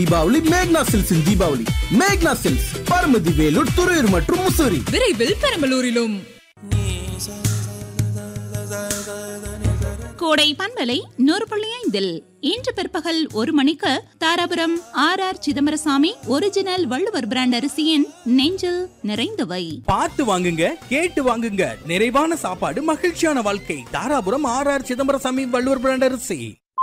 தீபாவளி மேக்னா சில்க்ஸின் தீபாவளி மேக்னா சில்க்ஸ் பரமதி வேலூர் துறையூர் மற்றும் முசூரி விரைவில் பெரம்பலூரிலும் கோடை பண்பலை நூறு புள்ளி ஐந்தில் இன்று பிற்பகல் ஒரு மணிக்கு Dharapuram R R Chidambarasamy original Valluvar brand அரிசியின் நெஞ்சில் நிறைந்தவை பார்த்து வாங்குங்க கேட்டு வாங்குங்க நிறைவான சாப்பாடு மகிழ்ச்சியான வாழ்க்கை Dharapuram R R Chidambarasamy Valluvar brand அரிசி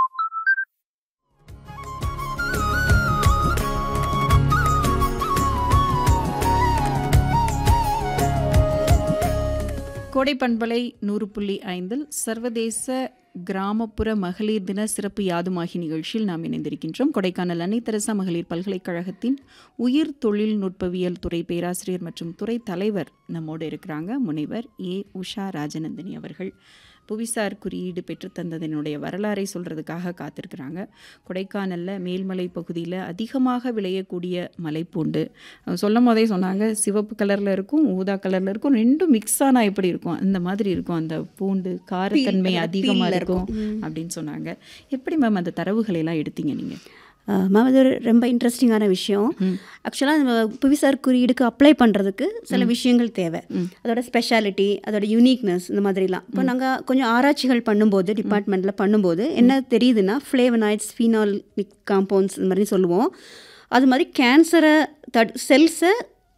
கோடை பண்பலை நூறு புள்ளி ஐந்தில் சர்வதேச கிராமப்புற மகளிர் தின சிறப்பு யாதுமாகி நிகழ்ச்சியில் நாம் இணைந்திருக்கின்றோம் கொடைக்கானல் அன்னை தெரசா மகளிர் பல்கலைக்கழகத்தின் உயிர் தொழில்நுட்பவியல் துறை பேராசிரியர் மற்றும் துறை தலைவர் நம்மோடு இருக்கிறாங்க முனைவர் ஏ உஷா ராஜநந்தினி அவர்கள் புவிசார் குறியீடு பெற்றுத்தந்ததனுடைய வரலாறை சொல்கிறதுக்காக காத்திருக்கிறாங்க கொடைக்கானலில் மேல்மலை பகுதியில் அதிகமாக விளையக்கூடிய மலைப்பூண்டு அவங்க சொல்லும் போதே சொன்னாங்க சிவப்பு கலரில் இருக்கும் ஊதா கலரில் இருக்கும் ரெண்டும் மிக்ஸ் ஆனால் எப்படி இருக்கும் அந்த மாதிரி இருக்கும் அந்த பூண்டு காரத்தன்மை அதிகமாக இருக்கும் அப்படின்னு சொன்னாங்க எப்படி மேம் அந்த தரவுகளை எல்லாம் எடுத்தீங்க நீங்கள் மேம் அது ஒரு ரொம்ப இன்ட்ரெஸ்டிங்கான விஷயம் ஆக்சுவலாக நம்ம புவிசார் குறியீடுக்கு அப்ளை பண்ணுறதுக்கு சில விஷயங்கள் தேவை அதோட ஸ்பெஷாலிட்டி அதோட யூனிக்னஸ் இந்த மாதிரிலாம் இப்போ நாங்கள் கொஞ்சம் ஆராய்ச்சிகள் பண்ணும்போது டிபார்ட்மெண்ட்டில் பண்ணும்போது என்ன தெரியுதுன்னா ஃப்ளேவனாய்ட்ஸ் ஃபீனாலிக் காம்பவுண்ட்ஸ் இந்த மாதிரி சொல்லுவோம் அது மாதிரி கேன்சரை தட் செல்ஸை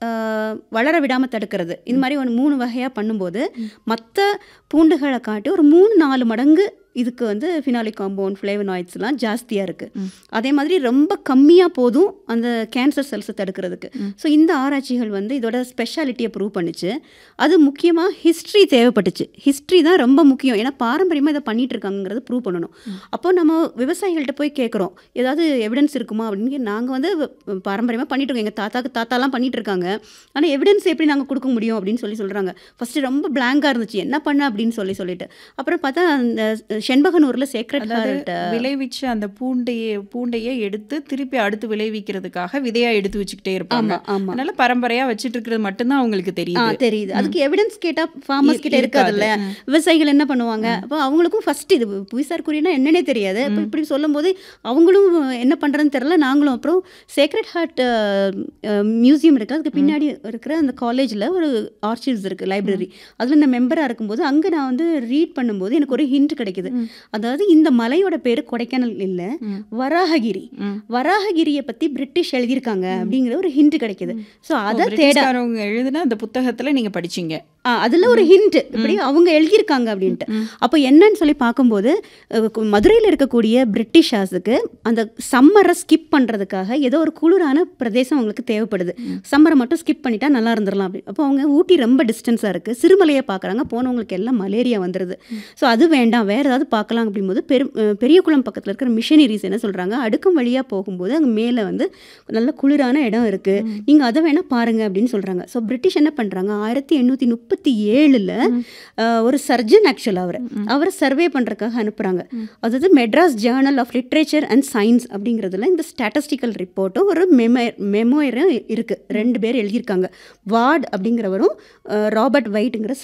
வளர விடாமல் தடுக்கிறது இந்த மாதிரி ஒரு மூணு வகையாக பண்ணும்போது மற்ற பூண்டுகளை காட்டி ஒரு மூணு நாலு மடங்கு இதுக்கு வந்து ஃபினாலிக் காம்பவுண்ட் ஃப்ளேவனாய்ட்ஸ்லாம் ஜாஸ்தியாக இருக்குது அதே மாதிரி ரொம்ப கம்மியாக போதும் அந்த கேன்சர் செல்ஸை தடுக்கிறதுக்கு ஸோ இந்த ஆராய்ச்சிகள் வந்து இதோட ஸ்பெஷாலிட்டியை ப்ரூவ் பண்ணுச்சு அது முக்கியமாக ஹிஸ்ட்ரி தேவைப்பட்டுச்சு ஹிஸ்ட்ரி தான் ரொம்ப முக்கியம் ஏன்னா பாரம்பரியமாக இதை பண்ணிட்டு இருக்காங்கிறத ப்ரூவ் பண்ணணும் அப்போ நம்ம விவசாயிகள்கிட்ட போய் கேட்குறோம் ஏதாவது எவிடன்ஸ் இருக்குமா அப்படின்னு நாங்கள் வந்து பாரம்பரியமாக பண்ணிட்டு இருக்கோம் எங்கள் தாத்தாக்கு தாத்தாலாம் பண்ணிட்டு இருக்காங்க ஆனால் எவிடன்ஸ் எப்படி நாங்கள் கொடுக்க முடியும் அப்படின்னு சொல்லி சொல்கிறாங்க ஃபஸ்ட்டு ரொம்ப பிளாங்காக இருந்துச்சு என்ன பண்ண அப்படின்னு சொல்லி சொல்லிட்டு அப்புறம் பார்த்தா அந்த செண்பகனூரில் சேக்ரெட் ஹார்ட் விளைவிச்ச அந்த பூண்டையே பூண்டையே எடுத்து திருப்பி அடுத்து விளைவிக்கிறதுக்காக விதையா எடுத்து வச்சுக்கிட்டே இருப்பாங்க ஆமா, ஆமா. அதனால பரம்பரையா வச்சுட்டு இருக்கிறது மட்டும்தான் அவங்களுக்கு ஆ தெரியுது தெரியுது அதுக்கு எவிடன்ஸ் கேட்டா ஃபார்மர்ஸ் கிட்ட இருக்காதுல்ல விவசாயிகள் என்ன பண்ணுவாங்க அப்போ அவங்களுக்கும் ஃபர்ஸ்ட் இது புவிசார் குறியீடுனா என்னன்னே தெரியாது அப்போ இப்படி சொல்லும்போது அவங்களும் என்ன பண்றதுன்னு தெரியல நாங்களும் அப்புறம் சேக்ரெட் ஹார்ட் மியூசியம் இருக்கு அதுக்கு பின்னாடி இருக்கிற அந்த காலேஜில் ஒரு ஆர்ச்சிவ்ஸ் இருக்கு லைப்ரரி அதில் நான் மெம்பராக இருக்கும்போது அங்கே நான் வந்து ரீட் பண்ணும்போது எனக்கு ஒரு ஹிண்ட் கிடைக்குது அதாவது இந்த மலையோட பேர் கொடைக்கானல் இல்லை வராககிரி வராககிரியை பற்றி பிரிட்டிஷ் எழுதியிருக்காங்க அப்படிங்கிற ஒரு ஹிண்ட் கிடைக்குது ஸோ அதை தேட பிரிட்டிஷ்காரவங்க எழுதின அந்த புத்தகத்துல நீங்க படிச்சீங்க ஆ அதில் ஒரு ஹிண்ட் இப்படி அவங்க எழுதியிருக்காங்க அப்படின்ட்டு அப்போ என்னன்னு சொல்லி பார்க்கும்போது மதுரையில் இருக்கக்கூடிய பிரிட்டிஷாஸுக்கு அந்த சம்மரை ஸ்கிப் பண்ணுறதுக்காக ஏதோ ஒரு குளிரான பிரதேசம் அவங்களுக்கு தேவைப்படுது சம்மரை மட்டும் ஸ்கிப் பண்ணிட்டா நல்லா இருந்துடலாம் அப்படி அப்போ அவங்க ஊட்டி ரொம்ப டிஸ்டன்ஸாக இருக்குது சிறுமலையை பார்க்குறாங்க போனவங்களுக்கு எல்லாம் மலேரியா வந்துடுது ஸோ அது வேண்டாம் வேறு ஏதாவது பார்க்கலாம் அப்படிங்கும்போது பெரு அஹ் பெரியகுளம் பக்கத்தில் இருக்கிற மிஷனரிஸ் என்ன சொல்கிறாங்க அடுக்கும் வழியாக போகும்போது அங்கே மேலே வந்து நல்ல குளிரான இடம் இருக்குது நீங்கள் அதை வேணால் பாருங்க அப்படின்னு சொல்கிறாங்க ஸோ பிரிட்டிஷ் என்ன பண்ணுறாங்க ஆயிரத்தி எண்ணூற்றி முப்பத்தி ஏழில் ஒரு சர்ஜன் ஆக்சுவலாக அவர் அவரை சர்வே பண்ணுறதுக்காக அனுப்புகிறாங்க அதாவது Madras journal of literature and science அப்படிங்கிறதுல இந்த ஸ்டாட்டிஸ்டிக்கல் ரிப்போர்ட்டும் ஒரு மெமோ மெமோயரும் இருக்குது ரெண்டு பேர் எழுதியிருக்காங்க வார்டு அப்படிங்கிறவரும் அஹ், ராபர்ட் வைட்டுங்கிற